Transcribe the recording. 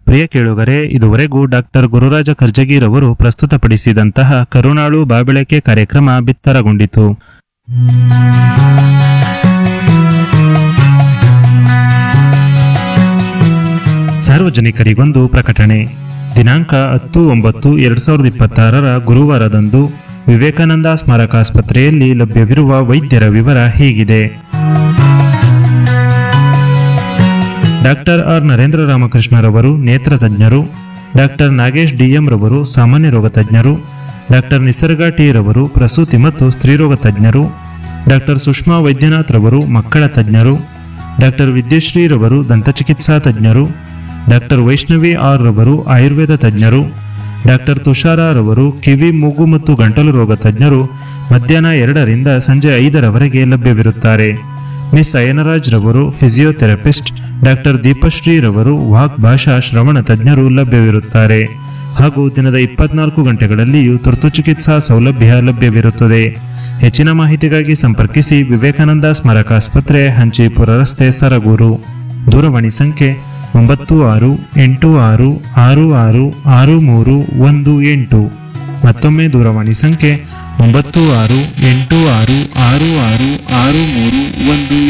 ಪ್ರಿಯ ಕೇಳುಗರೆ ಇದುವರೆಗೂ ಡಾಕ್ಟರ್ ಗುರುರಾಜ ಕರ್ಜಗಿರವರು ಪ್ರಸ್ತುತಪಡಿಸಿದಂತಹ ಕರುಣಾಳು ಬಾಬೆಳಕೆ ಕಾರ್ಯಕ್ರಮ ಬಿತ್ತರಗೊಂಡಿತು ಸಾರ್ವಜನಿಕರಿಗೊಂದು ಪ್ರಕಟಣೆ ದಿನಾಂಕ ಹತ್ತು ಒಂಬತ್ತು ಎರಡ್ ಸಾವಿರದ ಇಪ್ಪತ್ತಾರರ ಗುರುವಾರದಂದು ವಿವೇಕಾನಂದ ಸ್ಮಾರಕಾಸ್ಪತ್ರೆಯಲ್ಲಿ ಲಭ್ಯವಿರುವ ವೈದ್ಯರ ವಿವರ ಹೀಗಿದೆ ಡಾಕ್ಟರ್ ಆರ್ ನರೇಂದ್ರ ರಾಮಕೃಷ್ಣರವರು ನೇತ್ರ ತಜ್ಞರು ಡಾಕ್ಟರ್ ನಾಗೇಶ್ ಡಿಎಂ ರವರು ಸಾಮಾನ್ಯ ರೋಗ ತಜ್ಞರು ಡಾಕ್ಟರ್ ನಿಸರ್ಗ ಟಿ ರವರು ಪ್ರಸೂತಿ ಮತ್ತು ಸ್ತ್ರೀರೋಗ ತಜ್ಞರು ಡಾಕ್ಟರ್ ಸುಷ್ಮಾ ವೈದ್ಯನಾಥ್ ರವರು ಮಕ್ಕಳ ತಜ್ಞರು ಡಾಕ್ಟರ್ ವಿದ್ಯಶ್ರೀ ರವರು ದಂತಚಿಕಿತ್ಸಾ ತಜ್ಞರು ಡಾಕ್ಟರ್ ವೈಷ್ಣವಿ ಆರ್ ರವರು ಆಯುರ್ವೇದ ತಜ್ಞರು ಡಾಕ್ಟರ್ ತುಷಾರ ರವರು ಕಿವಿ ಮೂಗು ಮತ್ತು ಗಂಟಲು ರೋಗ ತಜ್ಞರು ಮಧ್ಯಾಹ್ನ ಎರಡರಿಂದ ಸಂಜೆ ಐದರವರೆಗೆ ಲಭ್ಯವಿರುತ್ತಾರೆ ಮಿಸ್ ಅಯನರಾಜ್ ರವರು ಫಿಸಿಯೋಥೆರಪಿಸ್ಟ್ ಡಾಕ್ಟರ್ ದೀಪಶ್ರೀ ರವರು ವಾಕ್ ಭಾಷಾ ಶ್ರವಣ ತಜ್ಞರು ಲಭ್ಯವಿರುತ್ತಾರೆ ಹಾಗೂ ದಿನದ ಇಪ್ಪತ್ನಾಲ್ಕು ಗಂಟೆಗಳಲ್ಲಿಯೂ ತುರ್ತು ಚಿಕಿತ್ಸಾ ಸೌಲಭ್ಯ ಲಭ್ಯವಿರುತ್ತದೆ ಹೆಚ್ಚಿನ ಮಾಹಿತಿಗಾಗಿ ಸಂಪರ್ಕಿಸಿ ವಿವೇಕಾನಂದ ಸ್ಮಾರಕ ಆಸ್ಪತ್ರೆ ಹಂಚಿಪುರ ರಸ್ತೆ ಸರಗೂರು ದೂರವಾಣಿ ಸಂಖ್ಯೆ ಒಂಬತ್ತು ಆರು ಎಂಟು ಆರು ಆರು ಆರು ಆರು ಮೂರು ಒಂದು ಎಂಟು ಮತ್ತೊಮ್ಮೆ ದೂರವಾಣಿ ಸಂಖ್ಯೆ ಒಂಬತ್ತು ಆರು ಎಂಟು ಆರು ಆರು ಆರು ಆರು ಮೂರು ಒಂದು